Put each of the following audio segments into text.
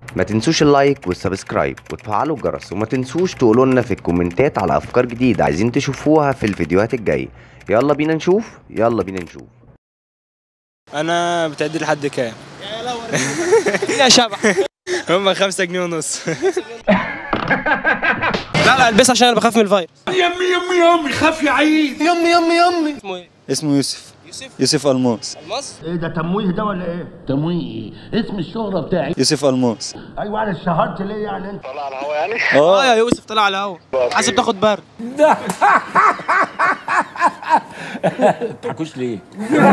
ما تنسوش اللايك والسبسكرايب وتفعلوا الجرس وما تنسوش تقولوا لنا في الكومنتات على افكار جديده عايزين تشوفوها في الفيديوهات الجايه يلا بينا نشوف يلا بينا نشوف انا بتعدي لحد كام؟ يا شبح هم خمسة جنيه ونص لا لا البسها عشان انا بخاف من الفيروس اسمه ايه؟ اسمه يوسف يوسف يوسف الماس الماس ايه ده تمويه ده ولا ايه؟ تمويه اسم الشهرة بتاعي يوسف الماس ايوه انا اشتهرت ليه يعني انت؟ اه يا يوسف طلع على الهوا حاسب تاخد برد تحكوش ليه؟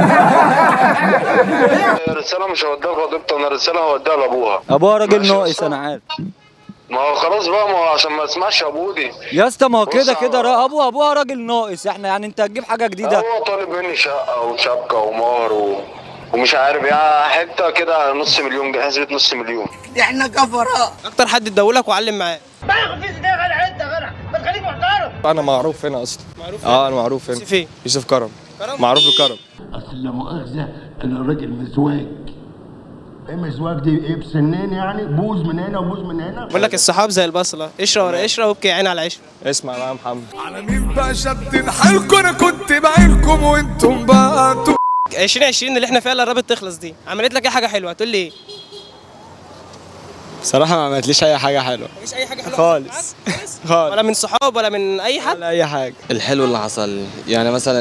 رسالة مش هوديها لخطيبتي انا رسالة هوديها لابوها ابوها راجل ماشي يا ناقص أسطى. انا عارف ما هو خلاص بقى ما هو عشان ما اسمعش ابوه دي يا اسطى ما هو كده بص كده على- را- ابوها ابوها راجل ناقص احنا يعني انت هتجيب حاجه جديده هو طالب مني شقة وشبكة ومهر و... ومش عارف يعني حتة كده نص مليون جنيه حسبة نص مليون اكتر حد ادولك وعلم معاه انا معروف هنا اصلا اه انا معروف هنا يوسف ايه؟ يوسف كرم كرم؟ معروف بكرم اصل لا مؤاخذة انا راجل مزواج ايه مزواج دي ايه بسنين يعني بوز من هنا وبوز من هنا بقول لك الصحاب زي البصله قشره ورا قشره وابكي عين على عشره اسمع بقى يا محمد على مين بقى شد حالكم انا كنت بعينكم وانتم بقى 2020 اللي احنا فيها اللي قربت تخلص دي عملت لك ايه حاجه حلوه هتقول لي ايه؟ بصراحة ما عملتليش أي حاجة حلوة مفيش اي حاجه حلوه خالص خالص ولا من صحاب ولا من اي حد ولا أي حاجة الحلو اللي حصل يعني مثلا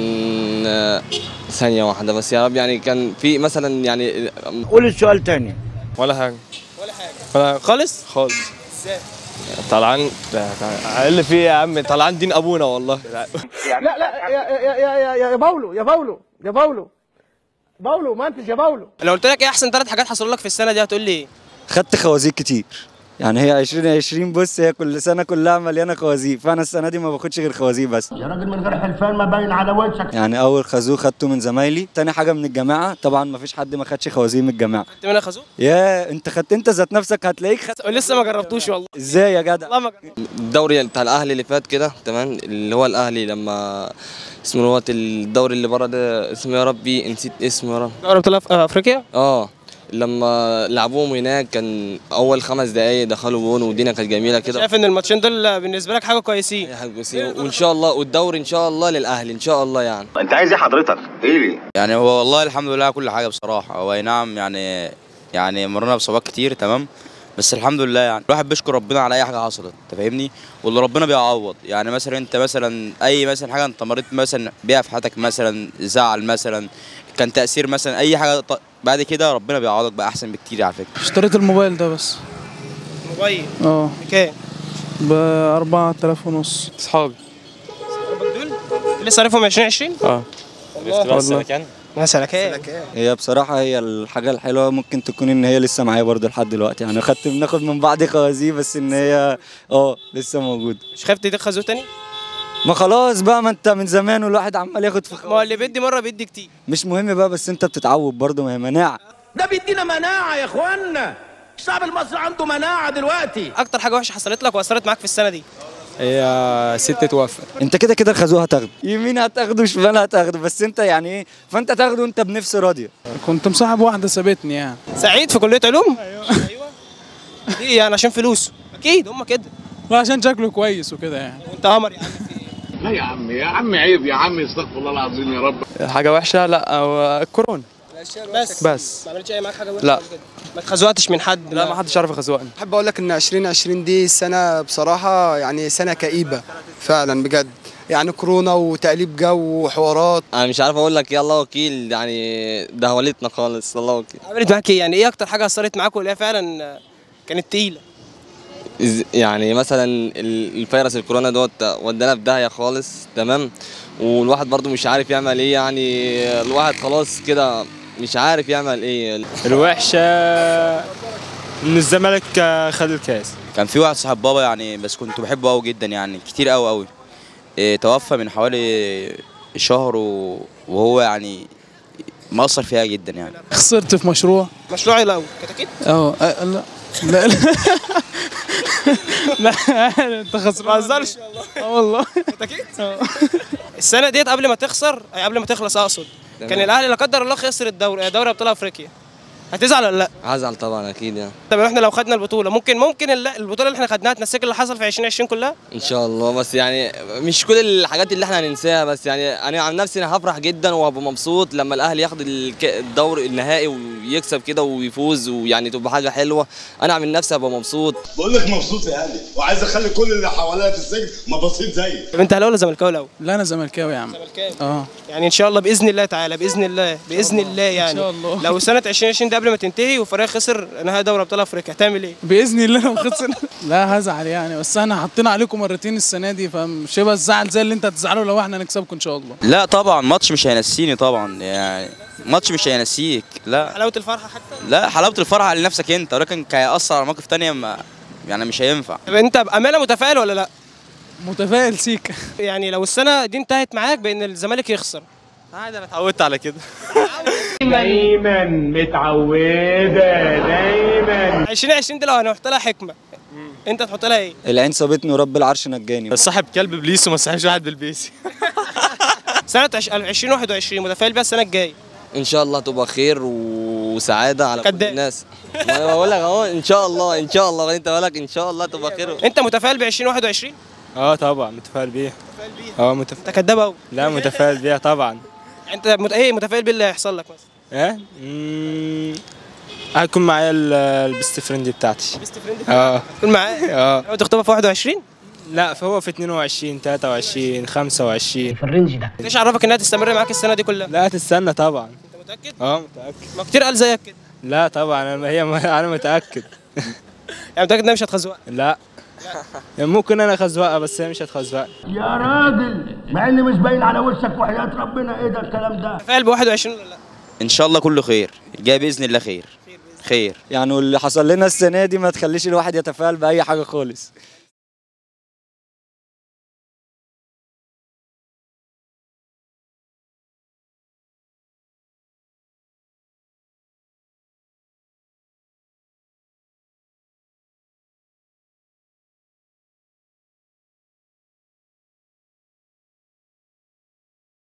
آه، ثانية واحدة بس يا رب يعني كان في مثلا يعني قول السؤال تاني ولا حاجة ولا حاجه ولا خالص خالص ازاي طلعان ده- ده- اللي فيه يا عم طلعان دين أبونا والله لا لا يا يا يا يا يا باولو يا باولو يا باولو باولو منتج يا باولو لو قلت لك ايه احسن ثلاث حاجات حصلوا لك في السنه دي هتقول لي ايه؟ خدت خوازيق كتير يعني هي 2020 بص هي كل سنه كلها مليانه خوازيق فانا السنه دي ما باخدش غير خوازيق بس يا راجل من غير حلفان ما باين على وشك يعني اول خازوق خدته من زمايلي تاني حاجه من الجماعه طبعا ما فيش حد ما خدش خوازيق من الجماعه انت منها خازوق؟ يا انت خدت انت ذات نفسك هتلاقيك خدت لسه ما جربتوش والله ازاي يا جدع والله ما جربت. الدوري بتاع الأهلي اللي فات كده تمام اللي هو الأهلي لما اسمه هو الدوري اللي بره ده اسمه يا ربي نسيت اسمه يا رب دوري ابطال أف- افريقيا اه لما لعبوهم هناك كان أول خمس دقايق دخلوا جون والدنيا كانت جميلة كده شايف ان الماتشين دول بالنسبه لك حاجه كويسين أي حاجة كويسة. وإن شاء الله والدوري إن شاء الله للأهلي إن شاء الله يعني انت عايز ايه حضرتك؟ ايه يعني هو والله الحمد لله على كل حاجه بصراحه هو أي نعم يعني يعني مرينا بصعوبات كتير تمام بس الحمد لله يعني الواحد بيشكر ربنا على اي حاجه حصلت انت فاهمني واللي ربنا بيعوض يعني مثلا انت مثلا اي مثلا حاجه انت مريت مثلا بيها في حياتك مثلا زعل مثلا كان تاثير مثلا اي حاجه ط- بعد كده ربنا بيعوضك بقى احسن بكتير على فكره اشتريت الموبايل ده بس موبايل اه بكام؟ ب 4000 ونص أصحابي دول لسه عارفهم 2020 اه والله مثلا كام؟ هي بصراحه هي الحاجه الحلوه ممكن تكون ان هي لسه معايا برضه لحد دلوقتي يعني خدت بناخد من بعض خوازيق بس ان هي اه لسه موجوده مش خايف تديك خازوق تاني؟ ما خلاص بقى ما انت من زمان والواحد عمال ياخد في ما هو اللي بيدي مره بيدي كتير مش مهم بقى بس انت بتتعود برضه ما هي مناعه ده بيدينا مناعة يا اخوانا الشعب المصري عنده مناعة دلوقتي اكتر حاجه وحشه حصلت لك واثرت معاك في السنه دي هي ست توفى انت كده كده الخازوق هتاخده يمين هتاخده شمال هتاخده بس انت يعني ايه فانت تاخده انت بنفس راضيه كنت مصاحب واحده سابتني يعني سعيد في كليه علوم ايوه ايوه ليه يعني عشان فلوسه اكيد هم كده لا عشان شكله كويس وكده يعني وانت قمر يا عم لا يا عم يا عم عيب يا عم استغفر الله العظيم يا رب حاجة وحشة لا هو الكورونا بس بس ما عملتش اي معاك حاجه وحشه لا. قبل كده؟ ما اتخزوقتش من حد لا ما حدش عارف يخزوقني احب اقول لك ان 2020 دي سنه بصراحه يعني سنه كئيبه فعلا بجد يعني كورونا وتقليب جو وحوارات أنا مش عارف أقول لك يا الله وكيل يعني دهولتنا خالص الله وكيل عملت معاك ايه يعني ايه اكتر حاجه اثرت معاك واللي هي فعلا كانت تقيله إز- يعني مثلا ال- الفيروس الكورونا دوت ودانا في داهيه خالص تمام والواحد برضو مش عارف يعمل ايه يعني الواحد خلاص كده مش عارف يعمل ايه الوحشة إن الزمالك خد الكاس كان في واحد صاحب بابا يعني بس كنت بحبه قوي جدا يعني كتير قوي قوي إيه توفى من حوالي شهر و- وهو يعني مأثر فيها جدا يعني خسرت في مشروع مشروعي الاول كتاكيت اه اه، لا لا لا لا انت خسران ما تهزرش والله اه والله كتاكيت السنه ديت قبل ما تخسر أي قبل ما تخلص اقصد كان الاهلي لا قدر الله خسر الدوري دوري ابطال افريقيا هتزعل ولا لا هزعل طبعا اكيد يعني طب احنا لو خدنا البطوله ممكن ممكن الل- البطوله اللي احنا خدناها تنسيك اللي حصل في 2020 كلها ان شاء الله بس يعني مش كل الحاجات اللي احنا هننساها بس يعني انا عن نفسي انا هفرح جدا وهبقى مبسوط لما الاهلي ياخد الك- الدور النهائي ويكسب كده ويفوز ويعني تبقى حاجه حلوه انا عن نفسي هبقى مبسوط بقول لك مبسوط يا اهلي وعايز اخلي كل اللي حواليا في السجن مبسوط زيي طب انت اهلاوي ولا زملكاوي الاول لا انا زملكاوي يا عم زملكاوي اه يعني ان شاء الله باذن الله تعالى باذن الله باذن الله يعني شاء الله. لو سنه 2020 دي قبل ما تنتهي وفريق خسر نهائي دوري ابطال افريقيا هتعمل ايه باذن الله لو خسر لا هزعل يعني بس احنا حاطين عليكم مرتين السنه دي فمش هيبقى الزعل زي اللي انت هتزعله لو احنا نكسبكم ان شاء الله لا طبعا ماتش مش هينسيني طبعا يعني ماتش مش هينسيك لا حلاوه الفرحه حتى لا حلاوه الفرحه على نفسك انت ولكن هيأثر على مواقف تانية ما يعني مش هينفع طب انت بامانه متفائل ولا لا متفائل سيكا يعني لو السنه دي انتهت معاك بان الزمالك يخسر عادي انا اتعودت على كده دايما متعودة دايما 2020 دي لو هنحط لها حكمه انت تحط لها ايه العين صابتني ورب العرش نجاني صاحب كلب بليس وما صاحبش واحد بالبيسي سنه عش- 2021 متفائل بيها السنه الجايه ان شاء الله تبقى خير وسعاده على كل كداب. الناس ما انا بقول لك اهو ان شاء الله ان شاء الله انت بالك ان شاء الله تبقى خير انت متفائل ب 2021 اه طبعا متفائل بيها اه متفائل انت كداب قوي لا متفائل بيها طبعا انت مت... ايه متفائل باللي هيحصل لك مثلا ايه مم، هيكون معايا ال- البيست فريند بتاعتي بيست فريند اه تكون معاه اه لو تخطبها في 21 لا فهو في 22 23 25 في الرينج ده ايش عرفك انها تستمر معاك السنه دي كلها لا تستنى طبعا انت متاكد اه متاكد ما كتير قال زيك كده لا طبعا انا هي انا متاكد يعني متاكد انها مش هتخزوقك لا ممكن انا خزوقه بس هي مش هتخزوقني يا راجل مع ان مش باين على وشك وحياة ربنا ايه ده الكلام ده متفائل ب 21 ولا لا ان شاء الله كله خير الجاي باذن الله خير خير يعني واللي حصل لنا السنه دي ما تخليش الواحد يتفائل باي حاجه خالص